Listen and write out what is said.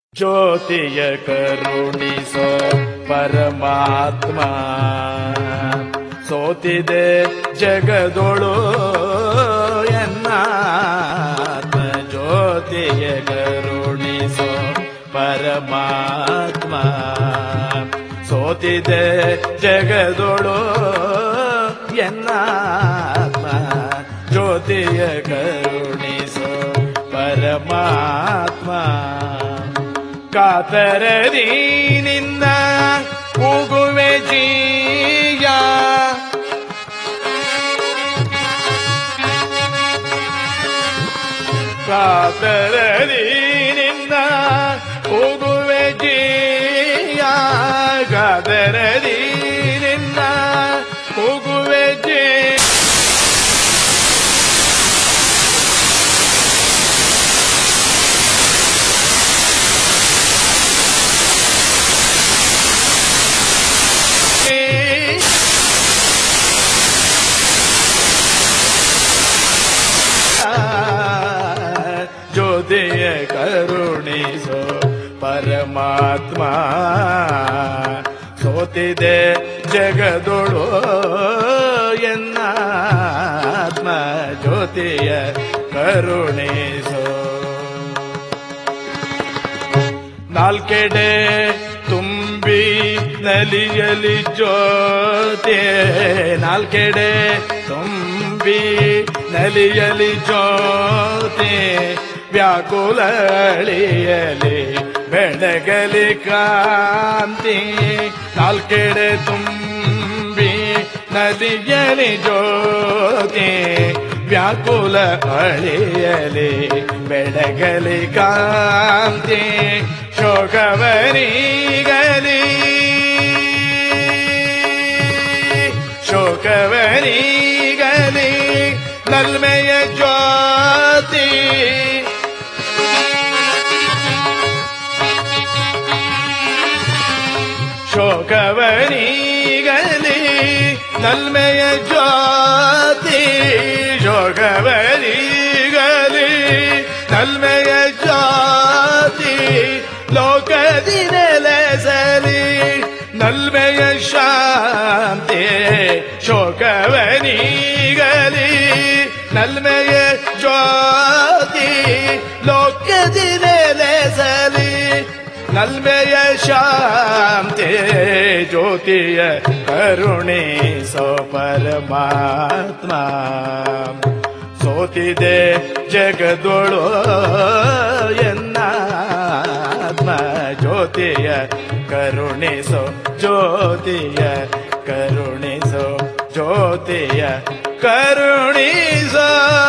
ಜ್ಯೋತಿಯ ಕರುಣಿಸೋ ಪರಮಾತ್ಮ ಸೋತಿದೆ ಜಗದೊಳು ಎನ್ನಾತ್ಮ ಜ್ಯೋತಿಯ ಕರುಣಿಸೋ ಪರಮಾತ್ಮ ಸೋತಿದೆ ಜಗದೊಳು ಎನ್ನಾತ್ಮ ಜ್ಯೋತಿಯ ಕರುಣಿಸೋ ಪರಮಾತ್ಮ ಕಾತರದಿ ನಿನ್ನ ಕೂಗುವೆ ಜೀಯ ಕಾತರದಿ ನಿನ್ನ ಕೂಗುವೆ ಜೀಯ ಕಾತರದಿ ನಿನ್ನ ಕೂಗುವೆ ಜೀಯ ಜ್ಯೋತಿಯ ಕರುಣಿಸೋ ಪರಮಾತ್ಮ ಸೋತಿದೆ ಜಗದೊಳು ಎನ್ನಾತ್ಮ ಜ್ಯೋತಿಯ ಕರುಣಿಸೋ ನಾಲ್ಕೆಡೆ ತುಂಬಿ ನಲಿಯಲಿ ಜ್ಯೋತಿ ನಾಲ್ಕೆಡೆ ತುಂಬಿ ನಲಿಯಲಿ ಜ್ಯೋತಿ ವ್ಯಾಕುಲ ಅಳಿಯಲಿ ಬೆಳಗಲಿ ಕಾಂತಿ ನಾಲ್ಕೆಡೆ ತುಂಬಿ ನಲಿಯಲಿ ಜ್ಯೋತಿ ವ್ಯಾಕುಲ ಅಳಿಯಲಿ ಬೆಳಗಲಿ ಕಾಂತಿ ಶೋಕವರಿಗಲಿ ಶೋಕವರಿಗಲಿ ನಲ್ಮೆಯ ಜ್ಯೋತಿ ಶೋಕವರಿಗಲಿ ನಲ್ಮೆಯ ಜ್ಯೋತಿ ಶೋಕವರಿಗಲಿ ನಲ್ಮೆಯ ಜ್ಯೋತಿ ಲೋಕದಿ ನೆಲೆಸಲಿ ನಲ್ಮೆಯ ಶಾಂತಿ ಶೋಕವನಿಗಲಿ ನಲ್ಮೆಯ ಜ್ಯೋತಿ ಲೋಕದಿ ನೆಲೆಸಲಿ ನಲ್ಮೆಯ ಶಾಂತಿ ಜ್ಯೋತಿಯ ಕರುಣಿಸೋ ಪರಮಾತ್ಮ ಸೋತಿದೆ ಜಗದೊಳು ಎನ್ನಾತ್ಮ ಜ್ಯೋತಿಯ ಕರುಣಿಸೋ ಜ್ಯೋತಿಯ ಕರುಣಿಸೋ ಜ್ಯೋತಿಯ ಕರುಣಿಸೋ